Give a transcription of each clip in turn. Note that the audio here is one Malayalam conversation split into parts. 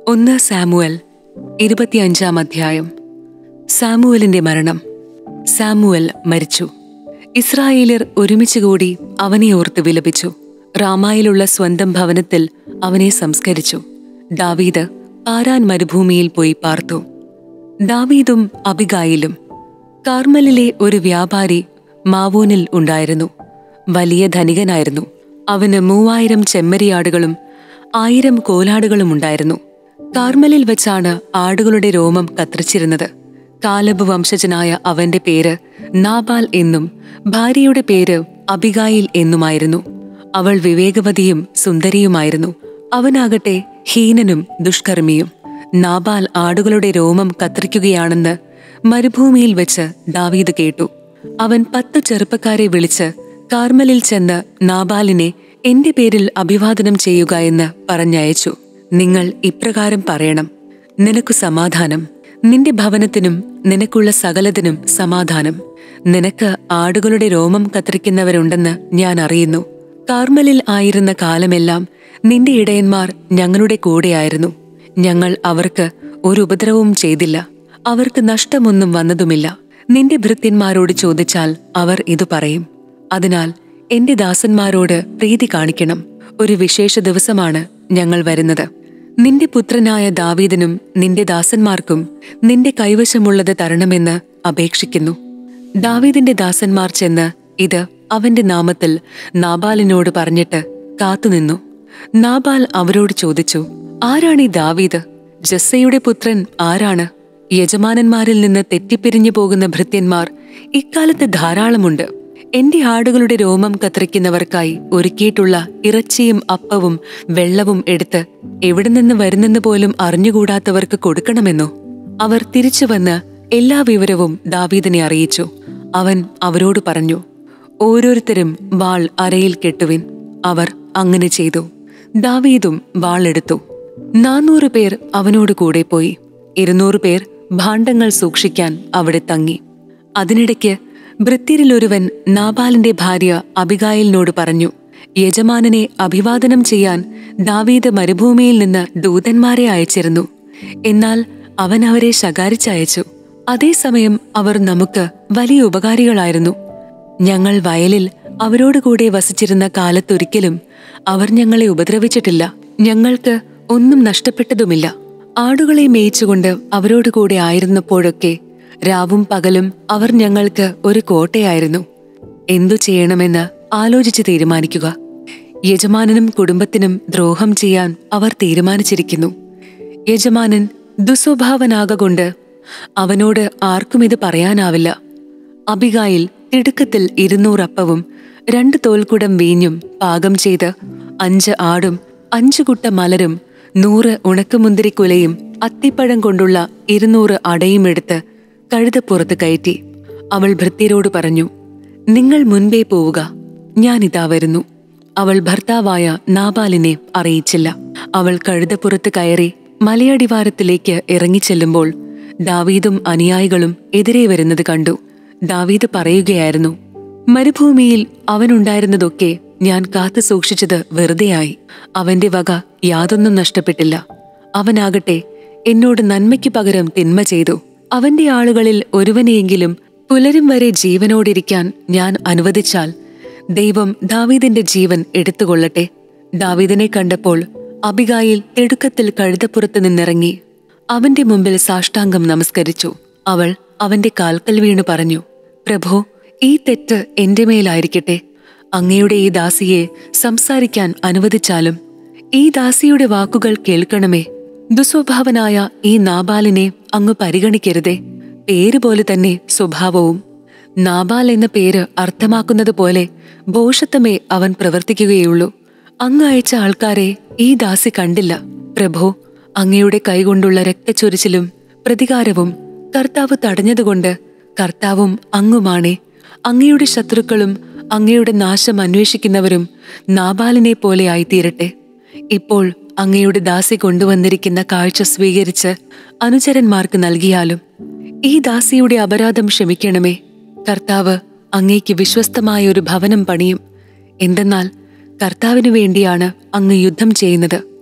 ഒന്ന് സാമുവൽ ഇരുപത്തിയഞ്ചാം അധ്യായം സാമുവലിന്റെ മരണം സാമുവൽ മരിച്ചു ഇസ്രായേലിയർ ഒരുമിച്ച് കൂടി അവനെ ഓർത്ത് വിലപിച്ചു റാമായിലുള്ള സ്വന്തം ഭവനത്തിൽ അവനെ സംസ്കരിച്ചു ദാവീദ് പാരാൻ മരുഭൂമിയിൽ പോയി പാർത്തു ദാവീദും അബിഗായിലും കാർമലിലെ ഒരു വ്യാപാരി മാവൂനിൽ ഉണ്ടായിരുന്നു വലിയ ധനികനായിരുന്നു അവന് മൂവായിരം ചെമ്മരിയാടുകളും ആയിരം കോലാടുകളും ഉണ്ടായിരുന്നു കാർമലിൽ വെച്ചാണ് ആടുകളുടെ രോമം കത്തിരിച്ചിരുന്നത് കാലബ് വംശജനായ അവന്റെ പേര് നാബാൽ എന്നും ഭാര്യയുടെ പേര് അബിഗായിൽ എന്നുമായിരുന്നു അവൾ വിവേകവതിയും സുന്ദരിയുമായിരുന്നു അവനാകട്ടെ ഹീനനും ദുഷ്കർമ്മിയും നാബാൽ ആടുകളുടെ രോമം കത്തിരിക്കുകയാണെന്ന് മരുഭൂമിയിൽ വെച്ച് ദാവീദ് കേട്ടു അവൻ പത്തു ചെറുപ്പക്കാരെ വിളിച്ച് കാർമലിൽ ചെന്ന് നാബാലിനെ എന്റെ പേരിൽ അഭിവാദനം ചെയ്യുക എന്ന് പറഞ്ഞയച്ചു നിങ്ങൾ ഇപ്രകാരം പറയണം നിനക്കു സമാധാനം നിന്റെ ഭവനത്തിനും നിനക്കുള്ള സകലതിനും സമാധാനം നിനക്ക് ആടുകളുടെ രോമം കത്തിരിക്കുന്നവരുണ്ടെന്ന് ഞാൻ അറിയുന്നു കാർമലിൽ ആയിരുന്ന കാലമെല്ലാം നിന്റെ ഇടയന്മാർ ഞങ്ങളുടെ കൂടെയായിരുന്നു ഞങ്ങൾ അവർക്ക് ഒരു ഉപദ്രവവും ചെയ്തില്ല അവർക്ക് നഷ്ടമൊന്നും വന്നതുമില്ല നിന്റെ ഭൃത്യന്മാരോട് ചോദിച്ചാൽ അവർ ഇതു പറയും അതിനാൽ എന്റെ ദാസന്മാരോട് പ്രീതി കാണിക്കണം ഒരു വിശേഷ ദിവസമാണ് ഞങ്ങൾ വരുന്നത് നിന്റെ പുത്രനായ ദാവീദിനും നിന്റെ ദാസന്മാർക്കും നിന്റെ കൈവശമുള്ളത് തരണമെന്ന് അപേക്ഷിക്കുന്നു ദാവീദിന്റെ ദാസന്മാർ ചെന്ന് ഇത് അവന്റെ നാമത്തിൽ നാബാലിനോട് പറഞ്ഞിട്ട് കാത്തുനിന്നു നാബാൽ അവരോട് ചോദിച്ചു ആരാണ് ഈ ദാവീദ് ജസ്സയുടെ പുത്രൻ ആരാണ് യജമാനന്മാരിൽ നിന്ന് തെറ്റിപ്പിരിഞ്ഞു പോകുന്ന ഭൃത്യന്മാർ ഇക്കാലത്ത് ധാരാളമുണ്ട് എന്റെ ആടുകളുടെ രോമം കത്തിരിക്കുന്നവർക്കായി ഒരുക്കിയിട്ടുള്ള ഇറച്ചിയും അപ്പവും വെള്ളവും എടുത്ത് എവിടെ നിന്ന് വരുന്നെന്ന് പോലും അറിഞ്ഞുകൂടാത്തവർക്ക് കൊടുക്കണമെന്നോ അവർ തിരിച്ചു വന്ന് എല്ലാ വിവരവും ദാവീദിനെ അറിയിച്ചു അവൻ അവരോട് പറഞ്ഞു ഓരോരുത്തരും വാൾ അരയിൽ കെട്ടുവിൻ അവർ അങ്ങനെ ചെയ്തു ദാവീദും വാളെടുത്തു നാനൂറ് പേർ അവനോട് കൂടെ പോയി ഇരുന്നൂറ് പേർ ഭാണ്ഡങ്ങൾ സൂക്ഷിക്കാൻ അവിടെ തങ്ങി അതിനിടയ്ക്ക് ഭൃത്യരിലൊരുവൻ നാബാലിന്റെ ഭാര്യ അബിഗായിലിനോട് പറഞ്ഞു യജമാനനെ അഭിവാദനം ചെയ്യാൻ ദാവീദ് മരുഭൂമിയിൽ നിന്ന് ദൂതന്മാരെ അയച്ചിരുന്നു എന്നാൽ അവൻ അവരെ ശകാരിച്ചയച്ചു അതേസമയം അവർ നമുക്ക് വലിയ ഉപകാരികളായിരുന്നു ഞങ്ങൾ വയലിൽ അവരോടുകൂടെ വസിച്ചിരുന്ന കാലത്തൊരിക്കലും അവർ ഞങ്ങളെ ഉപദ്രവിച്ചിട്ടില്ല ഞങ്ങൾക്ക് ഒന്നും നഷ്ടപ്പെട്ടതുമില്ല ആടുകളെ മേയിച്ചുകൊണ്ട് അവരോടുകൂടെ ആയിരുന്നപ്പോഴൊക്കെ രാവും പകലും അവർ ഞങ്ങൾക്ക് ഒരു കോട്ടയായിരുന്നു എന്തു ചെയ്യണമെന്ന് ആലോചിച്ച് തീരുമാനിക്കുക യജമാനനും കുടുംബത്തിനും ദ്രോഹം ചെയ്യാൻ അവർ തീരുമാനിച്ചിരിക്കുന്നു യജമാനൻ ദുസ്വഭാവനാകൊണ്ട് അവനോട് ആർക്കും ഇത് പറയാനാവില്ല അബികായിൽ തിടുക്കത്തിൽ ഇരുന്നൂറപ്പവും രണ്ട് തോൽക്കുടം വീഞ്ഞും പാകം ചെയ്ത് അഞ്ച് ആടും അഞ്ചു കുട്ട മലരും നൂറ് ഉണക്കമുന്തിരിക്കുലയും അത്തിപ്പഴം കൊണ്ടുള്ള ഇരുന്നൂറ് അടയും എടുത്ത് കഴുതപ്പുറത്ത് കയറ്റി അവൾ ഭൃത്യരോട് പറഞ്ഞു നിങ്ങൾ മുൻപേ പോവുക ഞാനിതാ വരുന്നു അവൾ ഭർത്താവായ നാബാലിനെ അറിയിച്ചില്ല അവൾ കഴുതപ്പുറത്ത് കയറി മലയടിവാരത്തിലേക്ക് ഇറങ്ങിച്ചെല്ലുമ്പോൾ ദാവീദും അനുയായികളും എതിരെ വരുന്നത് കണ്ടു ദാവീദ് പറയുകയായിരുന്നു മരുഭൂമിയിൽ അവനുണ്ടായിരുന്നതൊക്കെ ഞാൻ കാത്തു സൂക്ഷിച്ചത് വെറുതെയായി അവന്റെ വക യാതൊന്നും നഷ്ടപ്പെട്ടില്ല അവനാകട്ടെ എന്നോട് നന്മയ്ക്ക് പകരം തിന്മ ചെയ്തു അവന്റെ ആളുകളിൽ ഒരുവനെയെങ്കിലും പുലരും വരെ ജീവനോടിരിക്കാൻ ഞാൻ അനുവദിച്ചാൽ ദൈവം ദാവീദിന്റെ ജീവൻ എടുത്തുകൊള്ളട്ടെ ദാവീദിനെ കണ്ടപ്പോൾ അബിഗായിൽ തിടുക്കത്തിൽ കഴുതപ്പുറത്ത് നിന്നിറങ്ങി അവന്റെ മുമ്പിൽ സാഷ്ടാംഗം നമസ്കരിച്ചു അവൾ അവന്റെ കാൽക്കൽ വീണു പറഞ്ഞു പ്രഭോ ഈ തെറ്റ് എന്റെ മേലായിരിക്കട്ടെ അങ്ങയുടെ ഈ ദാസിയെ സംസാരിക്കാൻ അനുവദിച്ചാലും ഈ ദാസിയുടെ വാക്കുകൾ കേൾക്കണമേ ദുസ്വഭാവനായ ഈ നാബാലിനെ അങ്ങ് പരിഗണിക്കരുതേ പേര് പോലെ തന്നെ സ്വഭാവവും നാബാൽ എന്ന പേര് അർത്ഥമാക്കുന്നത് പോലെ ഭോഷത്വമേ അവൻ പ്രവർത്തിക്കുകയുള്ളൂ അങ്ങ് അയച്ച ആൾക്കാരെ ഈ ദാസി കണ്ടില്ല പ്രഭോ അങ്ങയുടെ കൈകൊണ്ടുള്ള രക്തച്ചൊരിച്ചിലും പ്രതികാരവും കർത്താവ് തടഞ്ഞതുകൊണ്ട് കർത്താവും അങ്ങുമാണേ അങ്ങയുടെ ശത്രുക്കളും അങ്ങയുടെ നാശം അന്വേഷിക്കുന്നവരും നാബാലിനെ പോലെ ആയിത്തീരട്ടെ ഇപ്പോൾ അങ്ങയുടെ ദാസി കൊണ്ടുവന്നിരിക്കുന്ന കാഴ്ച സ്വീകരിച്ച് അനുചരന്മാർക്ക് നൽകിയാലും ഈ ദാസിയുടെ അപരാധം ക്ഷമിക്കണമേ കർത്താവ് അങ്ങേക്ക് വിശ്വസ്തമായ ഒരു ഭവനം പണിയും എന്തെന്നാൽ കർത്താവിനു വേണ്ടിയാണ് അങ്ങ് യുദ്ധം ചെയ്യുന്നത്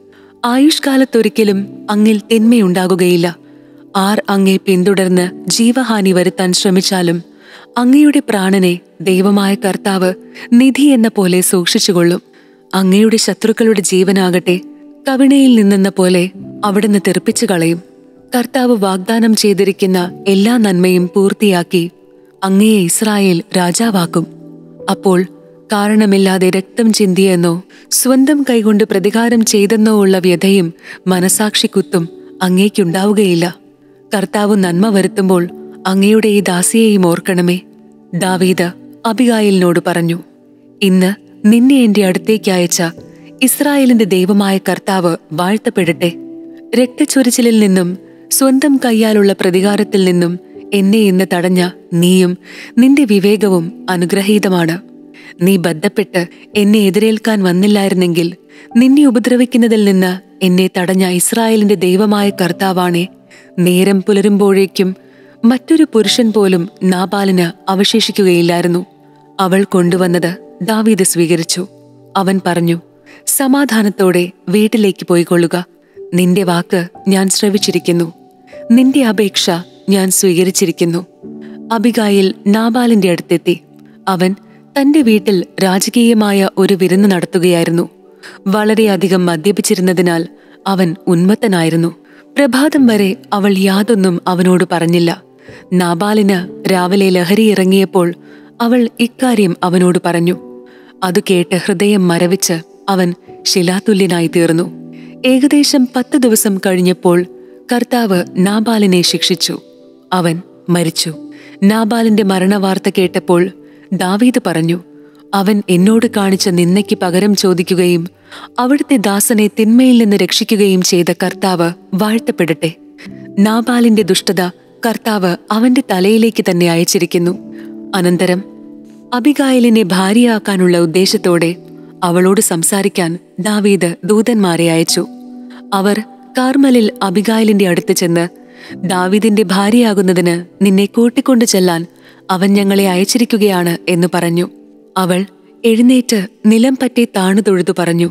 ആയുഷ്കാലത്തൊരിക്കലും അങ്ങിൽ തിന്മയുണ്ടാകുകയില്ല ആർ അങ്ങേ പിന്തുടർന്ന് ജീവഹാനി വരുത്താൻ ശ്രമിച്ചാലും അങ്ങയുടെ പ്രാണനെ ദൈവമായ കർത്താവ് നിധി എന്ന പോലെ സൂക്ഷിച്ചുകൊള്ളും അങ്ങയുടെ ശത്രുക്കളുടെ ജീവനാകട്ടെ കവിണയിൽ നിന്നെന്ന പോലെ അവിടുന്ന് തെറിപ്പിച്ചു കളയും കർത്താവ് വാഗ്ദാനം ചെയ്തിരിക്കുന്ന എല്ലാ നന്മയും പൂർത്തിയാക്കി അങ്ങയെ ഇസ്രായേൽ രാജാവാക്കും അപ്പോൾ കാരണമില്ലാതെ രക്തം ചിന്തിയെന്നോ സ്വന്തം കൈകൊണ്ട് പ്രതികാരം ചെയ്തെന്നോ ഉള്ള വ്യഥയും മനസാക്ഷിക്കുത്തും അങ്ങേക്കുണ്ടാവുകയില്ല കർത്താവ് നന്മ വരുത്തുമ്പോൾ അങ്ങയുടെ ഈ ദാസിയെയും ഓർക്കണമേ ദാവീദ് അബിഗായിലിനോട് പറഞ്ഞു ഇന്ന് നിന്നെ എന്റെ അടുത്തേക്ക് അയച്ച ഇസ്രായേലിന്റെ ദൈവമായ കർത്താവ് വാഴ്ത്തപ്പെടട്ടെ രക്തച്ചൊരിച്ചിലിൽ നിന്നും സ്വന്തം കൈയാലുള്ള പ്രതികാരത്തിൽ നിന്നും എന്നെ ഇന്ന് തടഞ്ഞ നീയും നിന്റെ വിവേകവും അനുഗ്രഹീതമാണ് നീ ബന്ധപ്പെട്ട് എന്നെ എതിരേൽക്കാൻ വന്നില്ലായിരുന്നെങ്കിൽ നിന്നെ ഉപദ്രവിക്കുന്നതിൽ നിന്ന് എന്നെ തടഞ്ഞ ഇസ്രായേലിന്റെ ദൈവമായ കർത്താവാണേ നേരം പുലരുമ്പോഴേക്കും മറ്റൊരു പുരുഷൻ പോലും നാബാലിന് അവശേഷിക്കുകയില്ലായിരുന്നു അവൾ കൊണ്ടുവന്നത് ദാവീദ് സ്വീകരിച്ചു അവൻ പറഞ്ഞു സമാധാനത്തോടെ വീട്ടിലേക്ക് പോയിക്കൊള്ളുക നിന്റെ വാക്ക് ഞാൻ ശ്രവിച്ചിരിക്കുന്നു നിന്റെ അപേക്ഷ ഞാൻ സ്വീകരിച്ചിരിക്കുന്നു അബിഗായിൽ നാബാലിന്റെ അടുത്തെത്തി അവൻ തന്റെ വീട്ടിൽ രാജകീയമായ ഒരു വിരുന്ന് നടത്തുകയായിരുന്നു വളരെയധികം മദ്യപിച്ചിരുന്നതിനാൽ അവൻ ഉന്മത്തനായിരുന്നു പ്രഭാതം വരെ അവൾ യാതൊന്നും അവനോട് പറഞ്ഞില്ല നാബാലിന് രാവിലെ ലഹരി ഇറങ്ങിയപ്പോൾ അവൾ ഇക്കാര്യം അവനോട് പറഞ്ഞു അത് കേട്ട് ഹൃദയം മരവിച്ച് അവൻ ശിലാതുല്യനായി തീർന്നു ഏകദേശം പത്ത് ദിവസം കഴിഞ്ഞപ്പോൾ കർത്താവ് നാബാലിനെ ശിക്ഷിച്ചു അവൻ മരിച്ചു നാബാലിന്റെ മരണവാർത്ത കേട്ടപ്പോൾ ദാവീദ് പറഞ്ഞു അവൻ എന്നോട് കാണിച്ച നിന്നയ്ക്ക് പകരം ചോദിക്കുകയും അവിടുത്തെ ദാസനെ തിന്മയിൽ നിന്ന് രക്ഷിക്കുകയും ചെയ്ത കർത്താവ് വാഴ്ത്തപ്പെടട്ടെ നാബാലിന്റെ ദുഷ്ടത കർത്താവ് അവന്റെ തലയിലേക്ക് തന്നെ അയച്ചിരിക്കുന്നു അനന്തരം അബിഗായലിനെ ഭാര്യയാക്കാനുള്ള ഉദ്ദേശത്തോടെ അവളോട് സംസാരിക്കാൻ ദാവീദ് ദൂതന്മാരെ അയച്ചു അവർ കാർമലിൽ അബിഗായലിന്റെ അടുത്ത് ചെന്ന് ദാവീദിന്റെ ഭാര്യയാകുന്നതിന് നിന്നെ കൂട്ടിക്കൊണ്ടു ചെല്ലാൻ അവൻ ഞങ്ങളെ അയച്ചിരിക്കുകയാണ് എന്ന് പറഞ്ഞു അവൾ എഴുന്നേറ്റ് നിലം പറ്റി താണു തൊഴുതു പറഞ്ഞു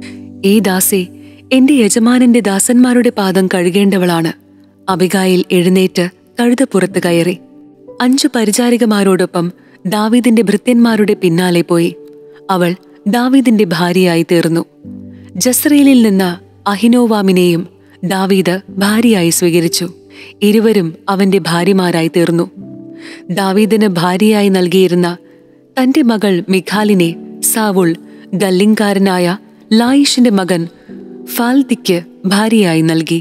ഈ ദാസേ എന്റെ യജമാനന്റെ ദാസന്മാരുടെ പാദം കഴുകേണ്ടവളാണ് അബിഗായിൽ എഴുന്നേറ്റ് കഴുതപ്പുറത്ത് കയറി അഞ്ചു പരിചാരികമാരോടൊപ്പം ദാവീദിന്റെ ഭൃത്യന്മാരുടെ പിന്നാലെ പോയി അവൾ ദാവീദിന്റെ ഭാര്യയായി തീർന്നു ജസ്രയേലിൽ നിന്ന് അഹിനോവാമിനെയും ദാവീദ് ഭാര്യയായി സ്വീകരിച്ചു ഇരുവരും അവന്റെ ഭാര്യമാരായി തീർന്നു ദാവീദിന് ഭാര്യയായി നൽകിയിരുന്ന തന്റെ മകൾ മിഖാലിനെ സാവുൾ ഗല്ലിങ്കാരനായ ലായിഷിന്റെ മകൻ ഫാൽദിക്ക് ഭാര്യയായി നൽകി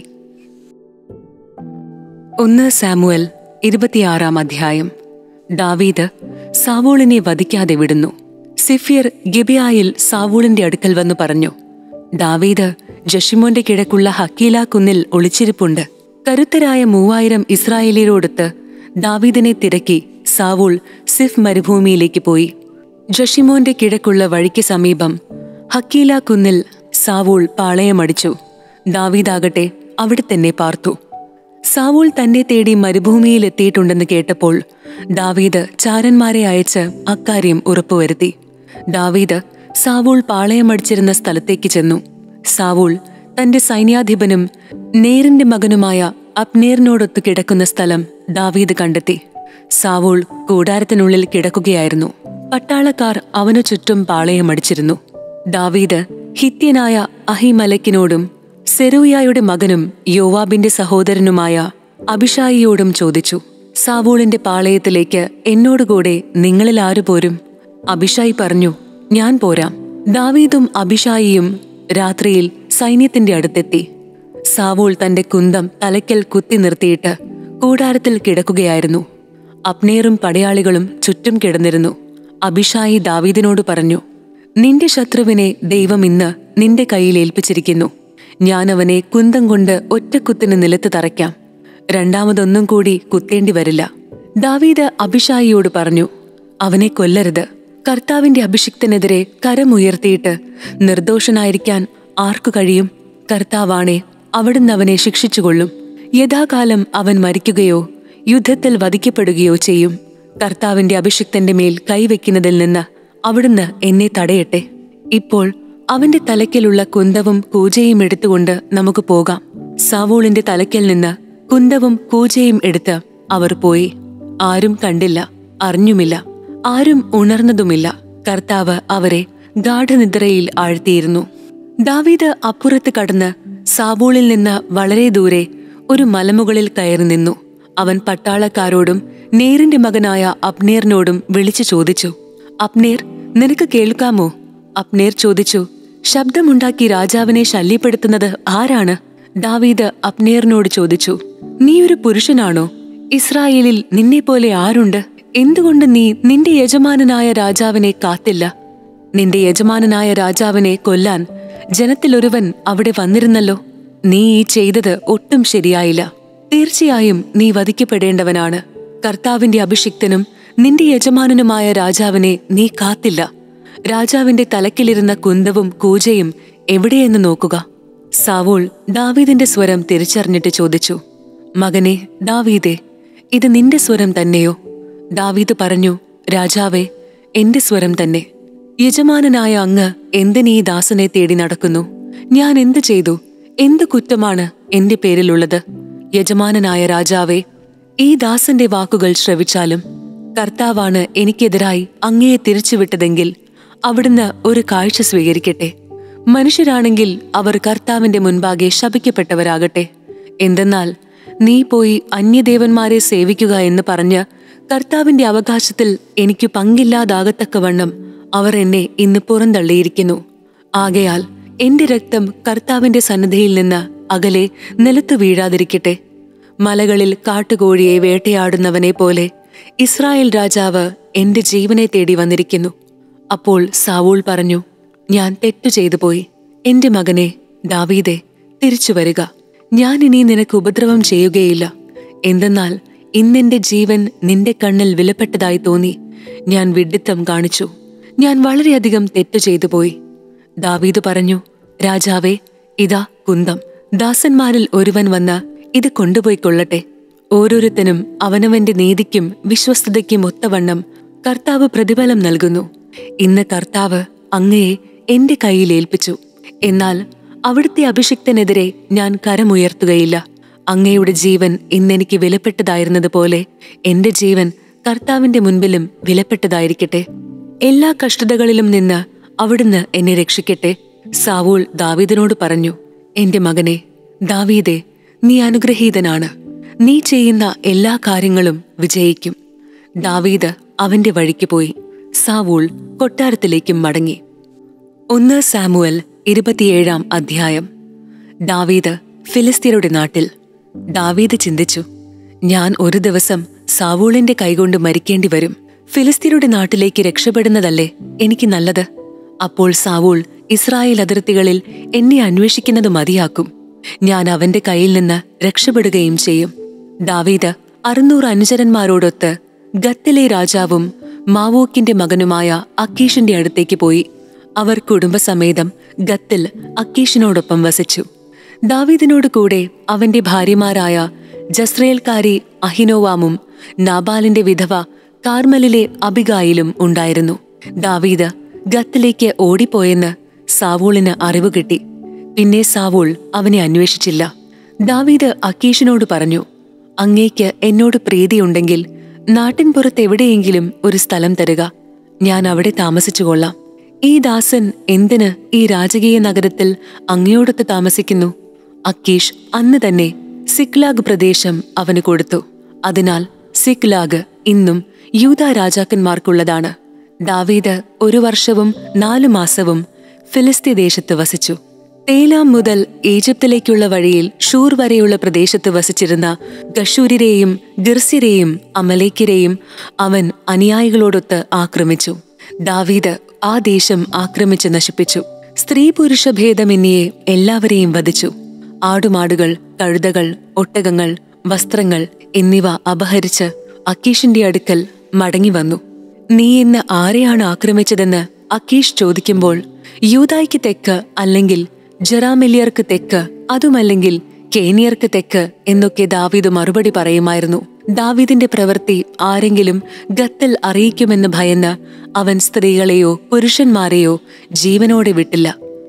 ഒന്ന് സാമുവൽ ഇരുപത്തിയാറാം അധ്യായം ദാവീദ് സാവൂളിനെ വധിക്കാതെ വിടുന്നു സിഫിയർ ഗിബിയായിൽ സാവൂളിന്റെ അടുക്കൽ വന്നു പറഞ്ഞു ദാവീദ് ജഷിമോന്റെ കിഴക്കുള്ള ഹക്കീല കുന്നിൽ ഒളിച്ചിരിപ്പുണ്ട് കരുത്തരായ മൂവായിരം ഇസ്രായേലിയരോടൊത്ത് ദാവീദിനെ തിരക്കി സാവൂൾ സിഫ് മരുഭൂമിയിലേക്ക് പോയി ജഷിമോന്റെ കിഴക്കുള്ള വഴിക്ക് സമീപം ഹക്കീല കുന്നിൽ സാവൂൾ പാളയമടിച്ചു ദാവീദാകട്ടെ അവിടെ തന്നെ പാർത്തു സാവൂൾ തന്നെ തേടി മരുഭൂമിയിൽ എത്തിയിട്ടുണ്ടെന്ന് കേട്ടപ്പോൾ ദാവീദ് ചാരന്മാരെ അയച്ച് അക്കാര്യം ഉറപ്പുവരുത്തി ദാവീദ് സാവൂൾ പാളയമടിച്ചിരുന്ന സ്ഥലത്തേക്ക് ചെന്നു സാവൂൾ തന്റെ സൈന്യാധിപനും നേരിന്റെ മകനുമായ അപ്നേറിനോടൊത്ത് കിടക്കുന്ന സ്ഥലം ദാവീദ് കണ്ടെത്തി സാവൂൾ കൂടാരത്തിനുള്ളിൽ കിടക്കുകയായിരുന്നു പട്ടാളക്കാർ അവനു ചുറ്റും പാളയമടിച്ചിരുന്നു ദാവീദ് ഹിത്യനായ അഹിമലക്കിനോടും സെരൂയായുടെ മകനും യോവാബിന്റെ സഹോദരനുമായ അഭിഷായിയോടും ചോദിച്ചു സാവൂളിന്റെ പാളയത്തിലേക്ക് എന്നോടുകൂടെ നിങ്ങളിൽ ആരു പോരും അഭിഷായി പറഞ്ഞു ഞാൻ പോരാം ദാവീദും അഭിഷായിയും രാത്രിയിൽ സൈന്യത്തിന്റെ അടുത്തെത്തി സാവൂൾ തന്റെ കുന്തം തലയ്ക്കൽ കുത്തി നിർത്തിയിട്ട് കൂടാരത്തിൽ കിടക്കുകയായിരുന്നു അപ്നേറും പടയാളികളും ചുറ്റും കിടന്നിരുന്നു അഭിഷായി ദാവീദിനോട് പറഞ്ഞു നിന്റെ ശത്രുവിനെ ദൈവം ഇന്ന് നിന്റെ കയ്യിൽ ഏൽപ്പിച്ചിരിക്കുന്നു ഞാൻ അവനെ കുന്തം കൊണ്ട് ഒറ്റക്കുത്തിന് നിലത്ത് തറയ്ക്കാം രണ്ടാമതൊന്നും കൂടി കുത്തേണ്ടി വരില്ല ദാവീദ് അഭിഷായിയോട് പറഞ്ഞു അവനെ കൊല്ലരുത് കർത്താവിന്റെ അഭിഷിക്തനെതിരെ കരമുയർത്തിയിട്ട് നിർദോഷനായിരിക്കാൻ ആർക്കു കഴിയും കർത്താവാണെ അവിടുന്ന് അവനെ ശിക്ഷിച്ചുകൊള്ളും യഥാകാലം അവൻ മരിക്കുകയോ യുദ്ധത്തിൽ വധിക്കപ്പെടുകയോ ചെയ്യും കർത്താവിന്റെ അഭിഷിക്തന്റെ മേൽ കൈവയ്ക്കുന്നതിൽ നിന്ന് അവിടുന്ന് എന്നെ തടയട്ടെ ഇപ്പോൾ അവന്റെ തലയ്ക്കലുള്ള കുന്തവും കൂജയും എടുത്തുകൊണ്ട് നമുക്ക് പോകാം സാവൂളിന്റെ തലയ്ക്കൽ നിന്ന് കുന്തവും കൂജയും എടുത്ത് അവർ പോയി ആരും കണ്ടില്ല അറിഞ്ഞുമില്ല ആരും ഉണർന്നതുമില്ല കർത്താവ് അവരെ ഗാഠനിദ്രയിൽ ആഴ്ത്തിയിരുന്നു ദാവീദ് അപ്പുറത്ത് കടന്ന് സാവൂളിൽ നിന്ന് വളരെ ദൂരെ ഒരു മലമുകളിൽ കയറി നിന്നു അവൻ പട്ടാളക്കാരോടും നേരിന്റെ മകനായ അപ്നേറിനോടും വിളിച്ചു ചോദിച്ചു അപ്നേർ നിനക്ക് കേൾക്കാമോ അപ്നേർ ചോദിച്ചു ശബ്ദമുണ്ടാക്കി രാജാവിനെ ശല്യപ്പെടുത്തുന്നത് ആരാണ് ദാവീദ് അപ്നേറിനോട് ചോദിച്ചു നീ ഒരു പുരുഷനാണോ ഇസ്രായേലിൽ നിന്നെപ്പോലെ ആരുണ്ട് എന്തുകൊണ്ട് നീ നിന്റെ യജമാനനായ രാജാവിനെ കാത്തില്ല നിന്റെ യജമാനനായ രാജാവിനെ കൊല്ലാൻ ജനത്തിലൊരുവൻ അവിടെ വന്നിരുന്നല്ലോ നീ ഈ ചെയ്തത് ഒട്ടും ശരിയായില്ല തീർച്ചയായും നീ വധിക്കപ്പെടേണ്ടവനാണ് കർത്താവിന്റെ അഭിഷിക്തനും നിന്റെ യജമാനനുമായ രാജാവിനെ നീ കാത്തില്ല രാജാവിന്റെ തലക്കിലിരുന്ന കുന്തവും കൂജയും എവിടെയെന്ന് നോക്കുക സാവൂൾ ദാവീദിന്റെ സ്വരം തിരിച്ചറിഞ്ഞിട്ട് ചോദിച്ചു മകനെ ദാവീദേ ഇത് നിന്റെ സ്വരം തന്നെയോ ദാവീദ് പറഞ്ഞു രാജാവേ എന്റെ സ്വരം തന്നെ യജമാനനായ അങ്ങ് എന്തിനീ ദാസനെ തേടി നടക്കുന്നു ഞാൻ എന്തു ചെയ്തു എന്ത് കുറ്റമാണ് എന്റെ പേരിലുള്ളത് യജമാനനായ രാജാവേ ഈ ദാസന്റെ വാക്കുകൾ ശ്രവിച്ചാലും കർത്താവാണ് എനിക്കെതിരായി അങ്ങയെ തിരിച്ചുവിട്ടതെങ്കിൽ അവിടുന്ന് ഒരു കാഴ്ച സ്വീകരിക്കട്ടെ മനുഷ്യരാണെങ്കിൽ അവർ കർത്താവിന്റെ മുൻപാകെ ശപിക്കപ്പെട്ടവരാകട്ടെ എന്തെന്നാൽ നീ പോയി അന്യദേവന്മാരെ സേവിക്കുക എന്ന് പറഞ്ഞ് കർത്താവിന്റെ അവകാശത്തിൽ എനിക്ക് പങ്കില്ലാതാകത്തക്കവണ്ണം അവർ എന്നെ ഇന്ന് പുറന്തള്ളിയിരിക്കുന്നു ആകയാൽ എന്റെ രക്തം കർത്താവിന്റെ സന്നിധിയിൽ നിന്ന് അകലെ നിലത്തു വീഴാതിരിക്കട്ടെ മലകളിൽ കാട്ടുകോഴിയെ വേട്ടയാടുന്നവനെ പോലെ ഇസ്രായേൽ രാജാവ് എന്റെ ജീവനെ തേടി വന്നിരിക്കുന്നു അപ്പോൾ സാവൂൾ പറഞ്ഞു ഞാൻ തെറ്റു ചെയ്തു പോയി എന്റെ മകനെ ദാവീദെ തിരിച്ചു വരിക ഞാൻ ഇനി നിനക്ക് ഉപദ്രവം ചെയ്യുകയില്ല എന്തെന്നാൽ ഇന്നെന്റെ ജീവൻ നിന്റെ കണ്ണിൽ വിലപ്പെട്ടതായി തോന്നി ഞാൻ വിഡ്ഢിത്തം കാണിച്ചു ഞാൻ വളരെയധികം തെറ്റു ചെയ്തു പോയി ദാവീദ് പറഞ്ഞു രാജാവേ ഇതാ കുന്തം ദാസന്മാരിൽ ഒരുവൻ വന്ന് ഇത് കൊണ്ടുപോയി കൊള്ളട്ടെ ഓരോരുത്തനും അവനവന്റെ നീതിക്കും വിശ്വസ്തതയ്ക്കും ഒത്തവണ്ണം കർത്താവ് പ്രതിഫലം നൽകുന്നു ഇന്ന് കർത്താവ് അങ്ങയെ എന്റെ കയ്യിൽ ഏൽപ്പിച്ചു എന്നാൽ അവിടുത്തെ അഭിഷിക്തനെതിരെ ഞാൻ കരമുയർത്തുകയില്ല അങ്ങയുടെ ജീവൻ ഇന്നെനിക്ക് വിലപ്പെട്ടതായിരുന്നതുപോലെ എന്റെ ജീവൻ കർത്താവിന്റെ മുൻപിലും വിലപ്പെട്ടതായിരിക്കട്ടെ എല്ലാ കഷ്ടതകളിലും നിന്ന് അവിടുന്ന് എന്നെ രക്ഷിക്കട്ടെ സാവൂൾ ദാവീദിനോട് പറഞ്ഞു എന്റെ മകനെ ദാവീദെ നീ അനുഗ്രഹീതനാണ് നീ ചെയ്യുന്ന എല്ലാ കാര്യങ്ങളും വിജയിക്കും ദാവീദ് അവന്റെ വഴിക്ക് പോയി സാവൂൾ കൊട്ടാരത്തിലേക്കും മടങ്ങി ഒന്ന് സാമുവൽ ഇരുപത്തിയേഴാം അധ്യായം ദാവീദ് ഫിലിസ്തീനയുടെ നാട്ടിൽ ദാവീദ് ചിന്തിച്ചു ഞാൻ ഒരു ദിവസം സാവൂളിന്റെ കൈകൊണ്ട് മരിക്കേണ്ടി വരും ഫിലിസ്തീനയുടെ നാട്ടിലേക്ക് രക്ഷപ്പെടുന്നതല്ലേ എനിക്ക് നല്ലത് അപ്പോൾ സാവൂൾ ഇസ്രായേൽ അതിർത്തികളിൽ എന്നെ അന്വേഷിക്കുന്നത് മതിയാക്കും ഞാൻ അവന്റെ കയ്യിൽ നിന്ന് രക്ഷപ്പെടുകയും ചെയ്യും ദാവീദ് അറുന്നൂറ് അനുചരന്മാരോടൊത്ത് ഗത്തിലെ രാജാവും മാവോക്കിന്റെ മകനുമായ അക്കീഷിന്റെ അടുത്തേക്ക് പോയി അവർ കുടുംബസമേതം ഗത്തിൽ അക്കീഷിനോടൊപ്പം വസിച്ചു ദാവീദിനോട് കൂടെ അവന്റെ ഭാര്യമാരായ ജസ്രയേൽക്കാരി അഹിനോവാമും നാബാലിന്റെ വിധവ കാർമലിലെ അബിഗായിലും ഉണ്ടായിരുന്നു ദാവീദ് ഗത്തിലേക്ക് ഓടിപ്പോയെന്ന് സാവൂളിന് അറിവ് കിട്ടി പിന്നെ സാവൂൾ അവനെ അന്വേഷിച്ചില്ല ദാവീദ് അക്കീഷിനോട് പറഞ്ഞു അങ്ങേക്ക് എന്നോട് പ്രീതിയുണ്ടെങ്കിൽ നാട്ടിൻപുറത്ത് എവിടെയെങ്കിലും ഒരു സ്ഥലം തരുക ഞാൻ അവിടെ താമസിച്ചുകൊള്ളാം ഈ ദാസൻ എന്തിന് ഈ രാജകീയ നഗരത്തിൽ അങ്ങയോടൊത്ത് താമസിക്കുന്നു അക്കീഷ് അന്ന് തന്നെ സിക്ലാഗ് പ്രദേശം അവന് കൊടുത്തു അതിനാൽ സിക്ലാഗ് ഇന്നും യൂത രാജാക്കന്മാർക്കുള്ളതാണ് ദാവീദ് ഒരു വർഷവും നാലു മാസവും ഫിലിസ്തീ ദേശത്ത് വസിച്ചു തേലാം മുതൽ ഈജിപ്തിലേക്കുള്ള വഴിയിൽ ഷൂർ വരെയുള്ള പ്രദേശത്ത് വസിച്ചിരുന്ന ഗഷൂരിരെയും ഗിർസിരെയും അമലേക്കിരെയും അവൻ അനുയായികളോടൊത്ത് ആക്രമിച്ചു ദാവീദ് ആ ദേശം ആക്രമിച്ച് നശിപ്പിച്ചു സ്ത്രീ പുരുഷ ഭേദമെന്നിയെ എല്ലാവരെയും വധിച്ചു ആടുമാടുകൾ കഴുതകൾ ഒട്ടകങ്ങൾ വസ്ത്രങ്ങൾ എന്നിവ അപഹരിച്ച് അക്കീഷിന്റെ അടുക്കൽ മടങ്ങി വന്നു നീ ഇന്ന് ആരെയാണ് ആക്രമിച്ചതെന്ന് അക്കീഷ് ചോദിക്കുമ്പോൾ യൂതായ്ക്ക് തെക്ക് അല്ലെങ്കിൽ ജറാമെലിയർക്ക് തെക്ക് അതുമല്ലെങ്കിൽ കേനിയർക്ക് തെക്ക് എന്നൊക്കെ ദാവീദ് മറുപടി പറയുമായിരുന്നു ദാവീദിന്റെ പ്രവൃത്തി ആരെങ്കിലും ഗത്തിൽ അറിയിക്കുമെന്ന് ഭയന്ന് അവൻ സ്ത്രീകളെയോ പുരുഷന്മാരെയോ ജീവനോടെ വിട്ടില്ല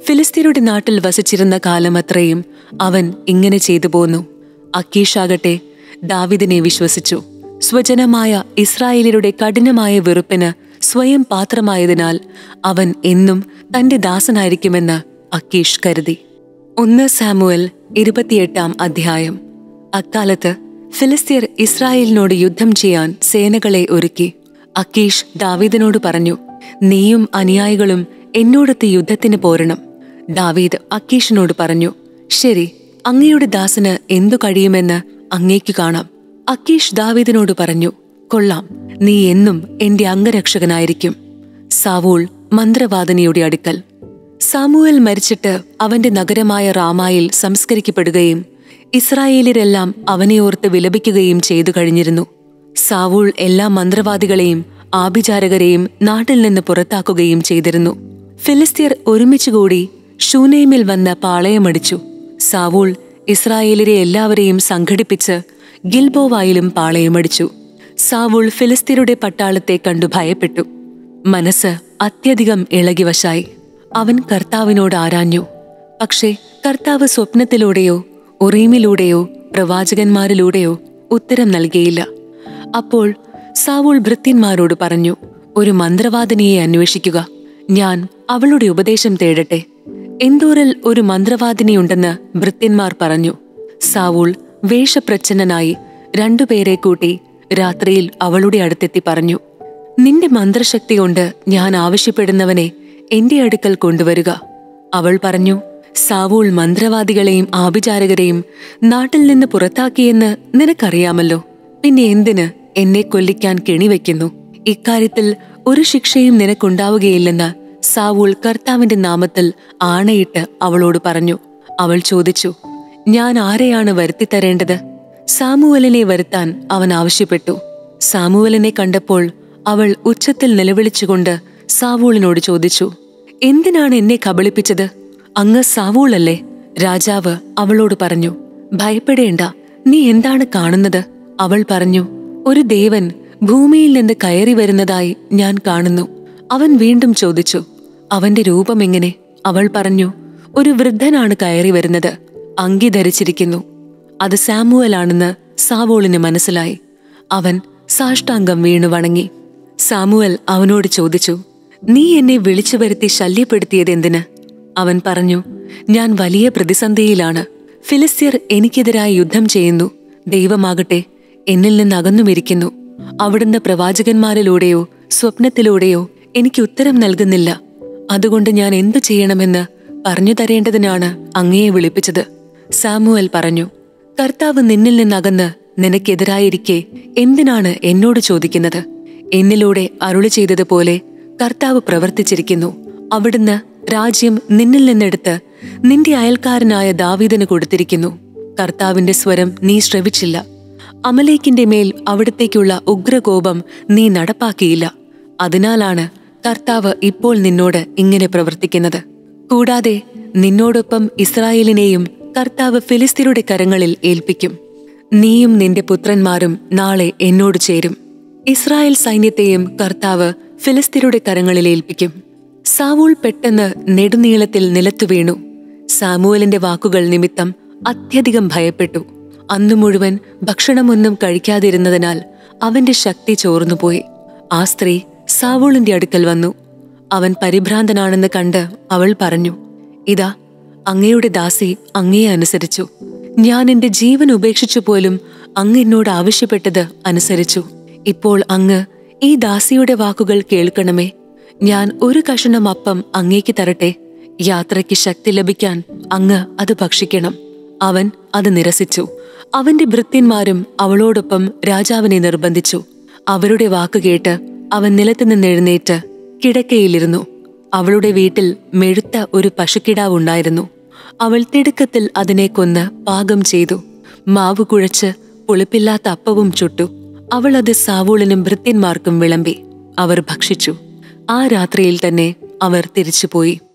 ഫിലിസ്തീനയുടെ നാട്ടിൽ വസിച്ചിരുന്ന കാലമത്രയും അവൻ ഇങ്ങനെ ചെയ്തു പോന്നു അക്കീഷാകട്ടെ ദാവിദിനെ വിശ്വസിച്ചു സ്വജനമായ ഇസ്രായേലിയുടെ കഠിനമായ വെറുപ്പിന് സ്വയം പാത്രമായതിനാൽ അവൻ എന്നും തന്റെ ദാസനായിരിക്കുമെന്ന് അക്കീഷ് കരുതി ഒന്ന് സാമുവൽ ഇരുപത്തിയെട്ടാം അധ്യായം അക്കാലത്ത് ഫിലിസ്തീർ ഇസ്രായേലിനോട് യുദ്ധം ചെയ്യാൻ സേനകളെ ഒരുക്കി അക്കീഷ് ദാവീദിനോട് പറഞ്ഞു നീയും അനുയായികളും എന്നോടൊത്ത് യുദ്ധത്തിന് പോരണം ദാവീദ് അക്കീഷിനോട് പറഞ്ഞു ശരി അങ്ങയുടെ ദാസന് എന്തു കഴിയുമെന്ന് അങ്ങേക്കു കാണാം അക്കീഷ് ദാവീദിനോട് പറഞ്ഞു കൊള്ളാം നീ എന്നും എന്റെ അംഗരക്ഷകനായിരിക്കും സാവൂൾ മന്ത്രവാദിനിയുടെ അടുക്കൽ സാമുവൽ മരിച്ചിട്ട് അവന്റെ നഗരമായ റാമായിൽ സംസ്കരിക്കപ്പെടുകയും ഇസ്രായേലിരെല്ലാം അവനെ ഓർത്ത് വിലപിക്കുകയും ചെയ്തു കഴിഞ്ഞിരുന്നു സാവൂൾ എല്ലാ മന്ത്രവാദികളെയും ആഭിചാരകരെയും നാട്ടിൽ നിന്ന് പുറത്താക്കുകയും ചെയ്തിരുന്നു ഫിലിസ്തീർ ഒരുമിച്ചുകൂടി ഷൂനൈമിൽ വന്ന് പാളയമടിച്ചു സാവൂൾ ഇസ്രായേലിരെ എല്ലാവരെയും സംഘടിപ്പിച്ച് ഗിൽബോവായിലും പാളയമടിച്ചു സാവൂൾ ഫിലിസ്തീരുടെ പട്ടാളത്തെ കണ്ടു ഭയപ്പെട്ടു മനസ്സ് അത്യധികം ഇളകിവശായി അവൻ കർത്താവിനോട് ആരാഞ്ഞു പക്ഷേ കർത്താവ് സ്വപ്നത്തിലൂടെയോ ഒറീമിലൂടെയോ പ്രവാചകന്മാരിലൂടെയോ ഉത്തരം നൽകിയില്ല അപ്പോൾ സാവൂൾ ഭൃത്യന്മാരോട് പറഞ്ഞു ഒരു മന്ത്രവാദിനിയെ അന്വേഷിക്കുക ഞാൻ അവളുടെ ഉപദേശം തേടട്ടെ എന്തോറിൽ ഒരു മന്ത്രവാദിനിയുണ്ടെന്ന് ഭൃത്യന്മാർ പറഞ്ഞു സാവൂൾ വേഷപ്രച്ഛന്നനായി രണ്ടുപേരെ കൂട്ടി രാത്രിയിൽ അവളുടെ അടുത്തെത്തി പറഞ്ഞു നിന്റെ മന്ത്രശക്തി കൊണ്ട് ഞാൻ ആവശ്യപ്പെടുന്നവനെ എന്റെ അടുക്കൽ കൊണ്ടുവരിക അവൾ പറഞ്ഞു സാവൂൾ മന്ത്രവാദികളെയും ആഭിചാരകരെയും നാട്ടിൽ നിന്ന് പുറത്താക്കിയെന്ന് നിനക്കറിയാമല്ലോ പിന്നെ എന്തിന് എന്നെ കൊല്ലിക്കാൻ കെണിവെക്കുന്നു ഇക്കാര്യത്തിൽ ഒരു ശിക്ഷയും നിനക്കുണ്ടാവുകയില്ലെന്ന് സാവൂൾ കർത്താവിന്റെ നാമത്തിൽ ആണയിട്ട് അവളോട് പറഞ്ഞു അവൾ ചോദിച്ചു ഞാൻ ആരെയാണ് വരുത്തിത്തരേണ്ടത് സാമുവലിനെ വരുത്താൻ അവൻ ആവശ്യപ്പെട്ടു സാമുവലിനെ കണ്ടപ്പോൾ അവൾ ഉച്ചത്തിൽ നിലവിളിച്ചുകൊണ്ട് സാവൂളിനോട് ചോദിച്ചു എന്തിനാണ് എന്നെ കബളിപ്പിച്ചത് അങ്ങ് സാവൂളല്ലേ രാജാവ് അവളോട് പറഞ്ഞു ഭയപ്പെടേണ്ട നീ എന്താണ് കാണുന്നത് അവൾ പറഞ്ഞു ഒരു ദേവൻ ഭൂമിയിൽ നിന്ന് കയറി വരുന്നതായി ഞാൻ കാണുന്നു അവൻ വീണ്ടും ചോദിച്ചു അവന്റെ രൂപം എങ്ങനെ അവൾ പറഞ്ഞു ഒരു വൃദ്ധനാണ് കയറി വരുന്നത് അങ്കി ധരിച്ചിരിക്കുന്നു അത് സാമുവലാണെന്ന് സാവോളിന് മനസ്സിലായി അവൻ സാഷ്ടാംഗം വീണു വണങ്ങി സാമുവൽ അവനോട് ചോദിച്ചു നീ എന്നെ വിളിച്ചു വരുത്തി ശല്യപ്പെടുത്തിയത് എന്തിന് അവൻ പറഞ്ഞു ഞാൻ വലിയ പ്രതിസന്ധിയിലാണ് ഫിലിസ്തീർ എനിക്കെതിരായി യുദ്ധം ചെയ്യുന്നു ദൈവമാകട്ടെ എന്നിൽ നിന്ന് അകന്നുമിരിക്കുന്നു അവിടുന്ന് പ്രവാചകന്മാരിലൂടെയോ സ്വപ്നത്തിലൂടെയോ എനിക്ക് ഉത്തരം നൽകുന്നില്ല അതുകൊണ്ട് ഞാൻ എന്തു ചെയ്യണമെന്ന് പറഞ്ഞു തരേണ്ടതിനാണ് അങ്ങയെ വിളിപ്പിച്ചത് സാമുവൽ പറഞ്ഞു കർത്താവ് നിന്നിൽ നിന്നകന്ന് നിനക്കെതിരായിരിക്കെ എന്തിനാണ് എന്നോട് ചോദിക്കുന്നത് എന്നിലൂടെ അരുളി ചെയ്തതുപോലെ കർത്താവ് പ്രവർത്തിച്ചിരിക്കുന്നു അവിടുന്ന് രാജ്യം നിന്നിൽ നിന്നെടുത്ത് നിന്റെ അയൽക്കാരനായ ദാവീദിന് കൊടുത്തിരിക്കുന്നു കർത്താവിന്റെ സ്വരം നീ ശ്രവിച്ചില്ല അമലേക്കിന്റെ മേൽ അവിടത്തേക്കുള്ള ഉഗ്രകോപം നീ നടപ്പാക്കിയില്ല അതിനാലാണ് കർത്താവ് ഇപ്പോൾ നിന്നോട് ഇങ്ങനെ പ്രവർത്തിക്കുന്നത് കൂടാതെ നിന്നോടൊപ്പം ഇസ്രായേലിനെയും കർത്താവ് ഫിലിസ്തീനയുടെ കരങ്ങളിൽ ഏൽപ്പിക്കും നീയും നിന്റെ പുത്രന്മാരും നാളെ എന്നോട് ചേരും ഇസ്രായേൽ സൈന്യത്തെയും കർത്താവ് ഫിലിസ്തീനയുടെ കരങ്ങളിൽ ഏൽപ്പിക്കും സാവൂൾ പെട്ടെന്ന് നെടുനീളത്തിൽ നിലത്തു വീണു സാമുവലിന്റെ വാക്കുകൾ നിമിത്തം അത്യധികം ഭയപ്പെട്ടു അന്നു മുഴുവൻ ഭക്ഷണമൊന്നും കഴിക്കാതിരുന്നതിനാൽ അവന്റെ ശക്തി ചോർന്നുപോയി ആ സ്ത്രീ സാവൂളിന്റെ അടുക്കൽ വന്നു അവൻ പരിഭ്രാന്തനാണെന്ന് കണ്ട് അവൾ പറഞ്ഞു ഇതാ അങ്ങയുടെ ദാസി അങ്ങയെ അനുസരിച്ചു ഞാൻ എന്റെ ജീവൻ ഉപേക്ഷിച്ചു പോലും അങ്ങ് എന്നോട് ആവശ്യപ്പെട്ടത് അനുസരിച്ചു ഇപ്പോൾ അങ്ങ് ഈ ദാസിയുടെ വാക്കുകൾ കേൾക്കണമേ ഞാൻ ഒരു കഷണം അപ്പം അങ്ങേക്ക് തരട്ടെ യാത്രയ്ക്ക് ശക്തി ലഭിക്കാൻ അങ്ങ് അത് ഭക്ഷിക്കണം അവൻ അത് നിരസിച്ചു അവന്റെ ഭൃത്യന്മാരും അവളോടൊപ്പം രാജാവിനെ നിർബന്ധിച്ചു അവരുടെ വാക്ക് കേട്ട് അവൻ നിലത്തു നിന്ന് എഴുന്നേറ്റ് കിടക്കയിലിരുന്നു അവളുടെ വീട്ടിൽ മെഴുത്ത ഒരു പശുക്കിടാവുണ്ടായിരുന്നു അവൾ തിടുക്കത്തിൽ അതിനെ കൊന്ന് പാകം ചെയ്തു മാവ് കുഴച്ച് പുളിപ്പില്ലാത്ത അപ്പവും ചുട്ടു അവൾ അത് സാവൂളിനും ഭൃത്യന്മാർക്കും വിളമ്പി അവർ ഭക്ഷിച്ചു ആ രാത്രിയിൽ തന്നെ അവർ തിരിച്ചുപോയി